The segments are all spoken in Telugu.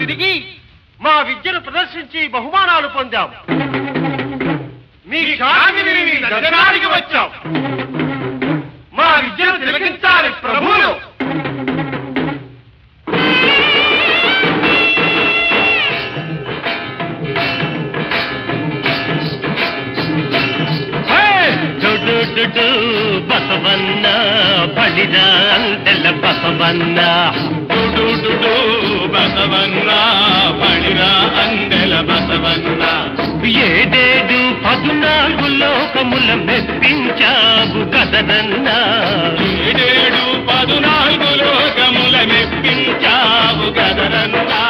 తిరిగి మా విద్యను ప్రదర్శించి బహుమానాలు పొందాం మీ ఖ్యాతిని విని మీ దర్శనానికి వచ్చాం మా విద్యను తిలకించాలి ప్రభువులు డుడు డుడు బసవన్న బలిద అంతెల్ల బసవన్న డుడు డుడు బసవన్న పడిరా అందెల బసవన్న ఏడేడు పదునాలుగు లోకముల మెప్పించావు కదనన్నా ఏడేడు పదునాలుగు లోకముల మెప్పించావు కదరన్నా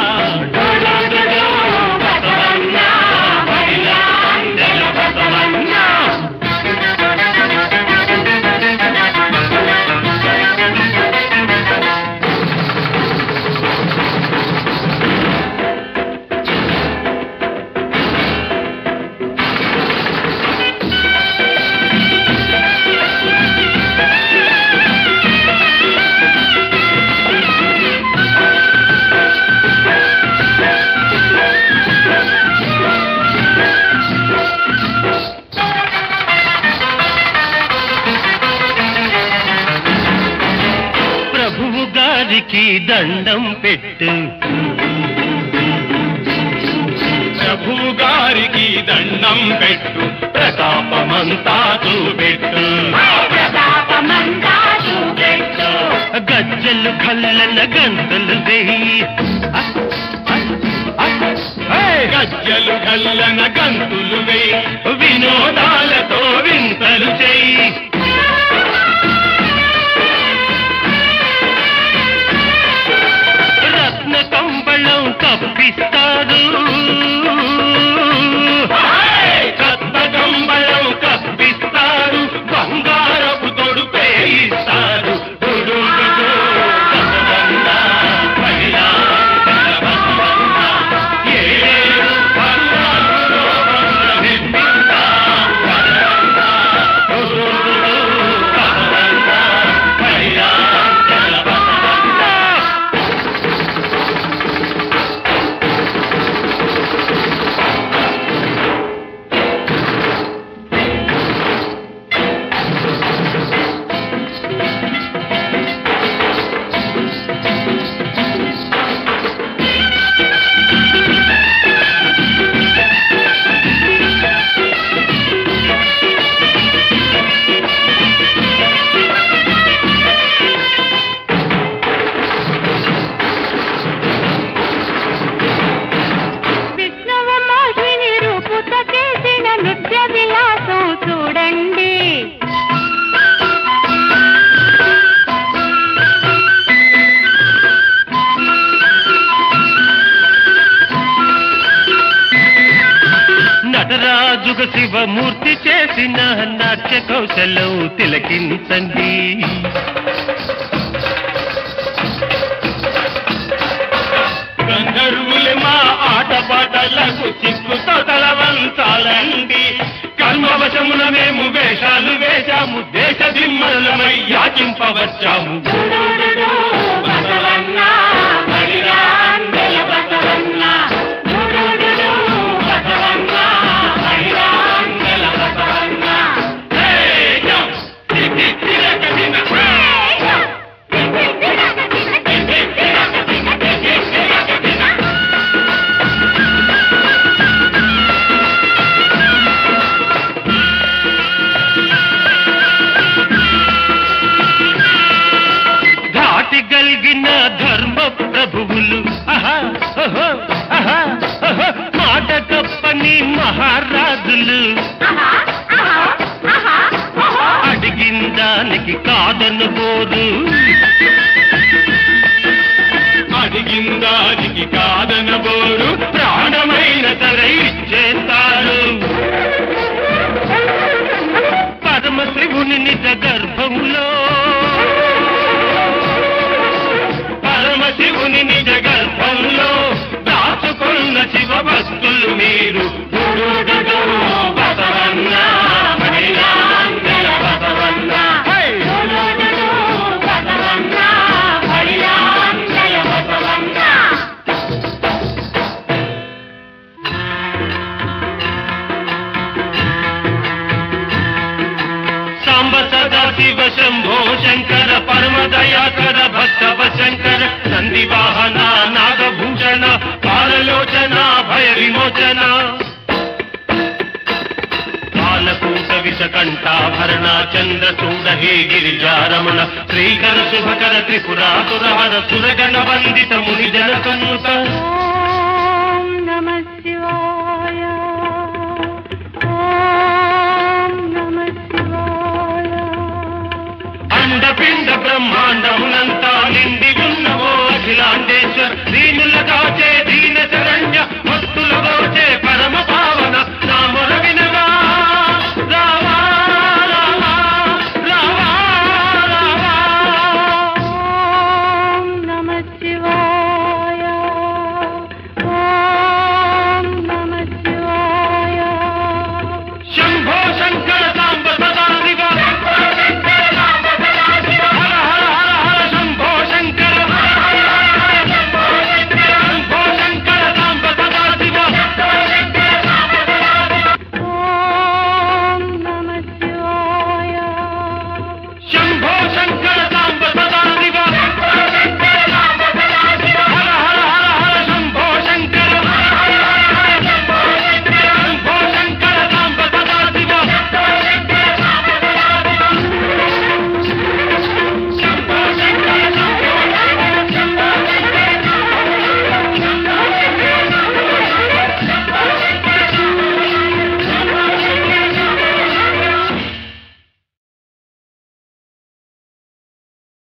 ప్రభువు గారికి దండం పెట్టు ప్రభువు గారికి దండం పెట్టు ప్రతాపమంతా చూపెట్టు గజ్జలు కల్లన గంతులు వేయి గజ్జలు కల్లన గంతులు వేయి వినోదాలతో వింతలు చేయి రత్న కంబళం కప్పిస్తారు కత్తగంబళం కప్పిస్తారు బంగారపు తొడుపే ఇస్తారు డుడు డుడు బసవన్న, పైలా బసవన్న, ఏడు పద్నాలుగు లోకముల మెప్పించావు కదరన్న. డుడు డుడు బసవన్న, పైలా బసవన్న. విష్ణువు మోహిని రూపుత చేసిన నృత్య విలాసం చూడండి నటరాజుగ శివమూర్తి చేసిన నాట్య కౌశలం తిలకించండి గంధర్వులు మా ఆటపాటలకు చిక్కుతో తలవంచాలండి కర్మవశమున మేము వేషాలు వేశాము దేశ దిమ్మలమై యాచింపవచ్చాము ధాటి గలిగిన ధర్మ ప్రభువులు ఆహా, ఓహో, ఆహా, ఓహో, మాట తప్పని మహారాజులు అడిగిన దానికి కాదనబోరు అడిగిందానికి కాదనబోరు ప్రాణమైన సరే ఇచ్చేస్తారు పరమశివుని నిజ గర్భంలో పరమశివుని నిజ గర్భంలో దాచుకున్న శివ భక్తులు మీరు డుడుడుడు బసవన్న, మహిళాంజన బసవన్న. హై! బసవన్న, బలిరాంజయ బసవన్న. సాంబ సదా శివ శంభో శంకర పరమ దయాకర భక్తవ శంకర నంది వాహన నాగభూషణ పాలలోచన భయ విమోచన కాలకూట విషకంఠాభరణ చంద్రచూడ హే గిరిజారమణ శ్రీకర శుభకర త్రిపురాసురహర సురగణ వందిత ముని జన సన్నుత ఓ